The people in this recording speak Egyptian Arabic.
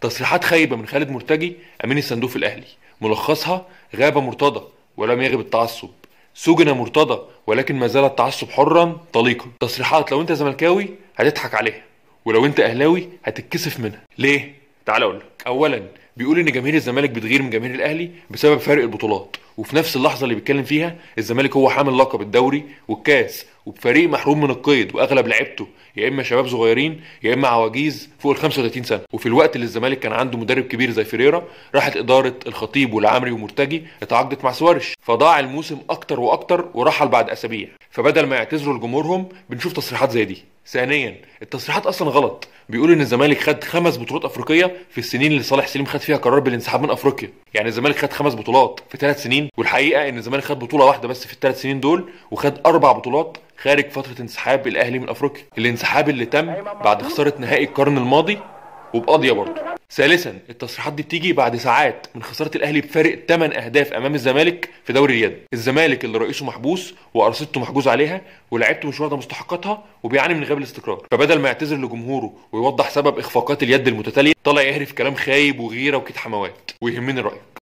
تصريحات خايبه من خالد مرتجي امين الصندوق في الاهلي ملخصها غاب مرتضى ولم يغب التعصب سجن مرتضى ولكن ما زال التعصب حرا طليقا تصريحات لو انت زملكاوي هتضحك عليها ولو انت اهلاوي هتتكسف منها ليه تعال اقول لك اولا بيقول ان جماهير الزمالك بتغير من جماهير الاهلي بسبب فرق البطولات وفي نفس اللحظه اللي بيتكلم فيها الزمالك هو حامل لقب الدوري والكاس وبفريق محروم من القيد واغلب لعيبته يا اما شباب صغيرين يا اما عواجيز فوق ال 35 سنه وفي الوقت اللي الزمالك كان عنده مدرب كبير زي فيريرا راحت اداره الخطيب والعمري ومرتجي اتعاقدت مع سوارش فضاع الموسم اكتر واكتر ورحل بعد اسابيع فبدل ما يعتذروا لجمهورهم بنشوف تصريحات زي دي ثانيا التصريحات اصلا غلط بيقول ان الزمالك خد خمس بطولات افريقيه في السنين اللي صالح سليم خد فيها قرار بالانسحاب من افريقيا يعني الزمالك خد خمس بطولات في ثلاث سنين والحقيقه ان الزمالك خد بطوله واحده بس في الثلاث سنين دول وخد اربع بطولات خارج فتره انسحاب الاهلي من افريقيا الانسحاب اللي تم بعد خساره نهائي القرن الماضي وبقاضيه برضه ثالثا التصريحات دي بتيجي بعد ساعات من خساره الاهلي بفارق 8 اهداف امام الزمالك في دوري اليد الزمالك اللي رئيسه محبوس وارصدته محجوز عليها ولاعيبته مش واخده مستحقاتها وبيعاني من غياب الاستقرار فبدل ما يعتذر لجمهوره ويوضح سبب اخفاقات اليد المتتاليه طلع يهري في كلام خايب وغيره وكيد حموات ويهمني رايك